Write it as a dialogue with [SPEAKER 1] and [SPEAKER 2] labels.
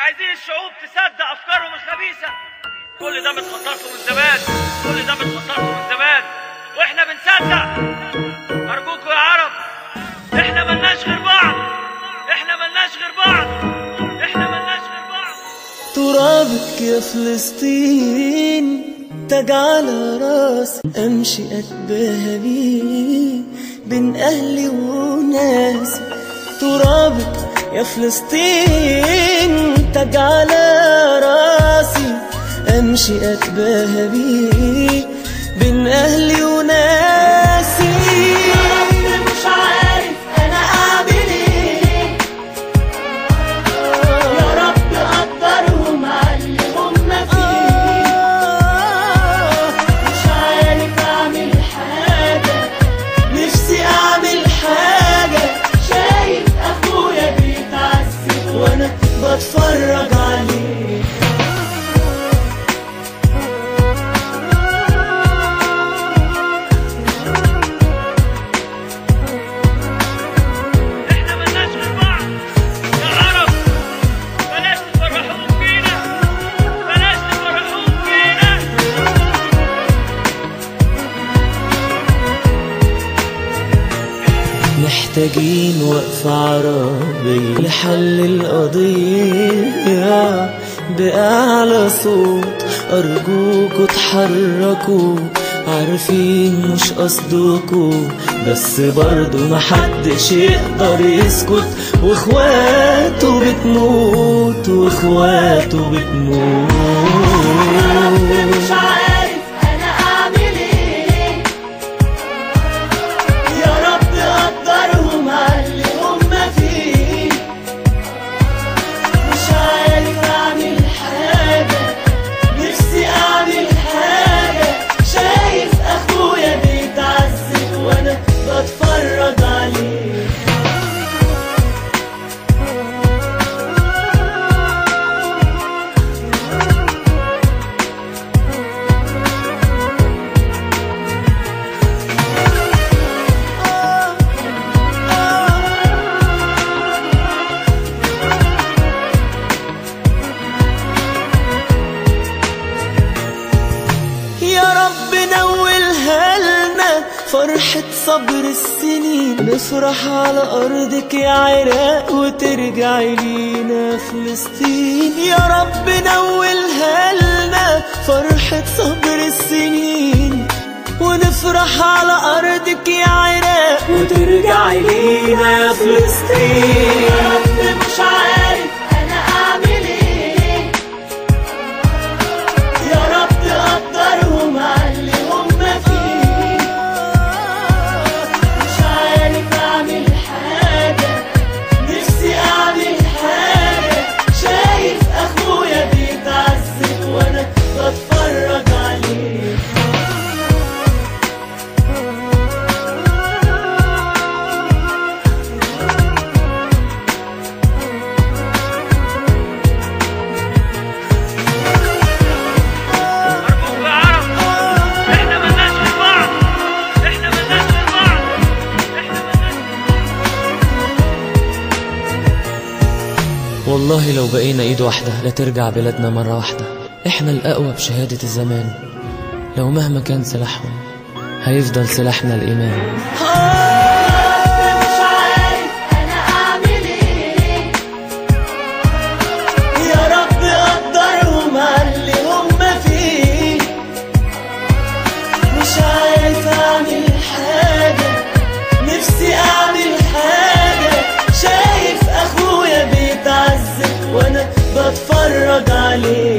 [SPEAKER 1] عايزين الشعوب تصدق افكارهم الخبيثه كل ده متخطط له من زمان كل ده متخطط له من زمان واحنا بنصدق ارجوكوا يا عرب احنا ملناش غير بعض احنا ملناش غير بعض احنا ملناش غير بعض
[SPEAKER 2] ترابك يا فلسطين تاج على راسي امشي اتباهى بيه بين اهلي وناسي ترابك يا فلسطين تاج على راسي امشي اتباهى بيه بين اهلي وناسي مش عارف انا اعمل ايه يا رب قدرهم على اللي هم فيه مش عارف اعمل حاجة نفسي اعمل حاجة شايف اخويا بيتعذب وانا بتفرج عليه
[SPEAKER 1] احنا ملناش غير بعض يا عرب بلاش تفرحوك فينا بلاش تفرحوك فينا
[SPEAKER 2] محتاجين وقفة عربية لحل القضية بأعلى صوت أرجوكوا اتحركوا عارفين مش قصدكوا بس برضو محدش يقدر يسكت واخواته بتموت واخواته بتموت مش عارف انا اعمل ايه يا رب قدرهم على اللي هم فيه مش عارف اعمل حاجة نفسي اعمل حاجة شايف اخويا بيتعذب وانا بتفرج عليه يا رب نولها لنا فرحة صبر السنين نفرح على أرضك يا عراق وترجعي لينا فلسطين يا رب نولها لنا فرحة صبر السنين ونفرح على أرضك يا عراق وترجعي لينا يا فلسطين يا رب مش عارف أنا أعمل إيه يا رب قدرهم على اللي هم فيه مش عارف اعمل حاجة نفسي اعمل حاجة شايف اخويا بيتعذب وانا بتفرج عليه
[SPEAKER 1] ارجوكوا يا عرب احنا ملناش غير بعض احنا ملناش غير بعض احنا ملناش
[SPEAKER 2] والله لو بقينا ايد واحدة لا ترجع بلادنا مرة واحدة احنا الأقوى بشهادة الزمان لو مهما كان سلاحهم هيفضل سلاحنا الإيمان مش عارف أنا أعمل إيه يا رب قدرهم على اللي هم فيه مش عارف أعمل حاجة نفسي أعمل حاجة شايف أخويا بيتعذب وأنا بتفرج عليه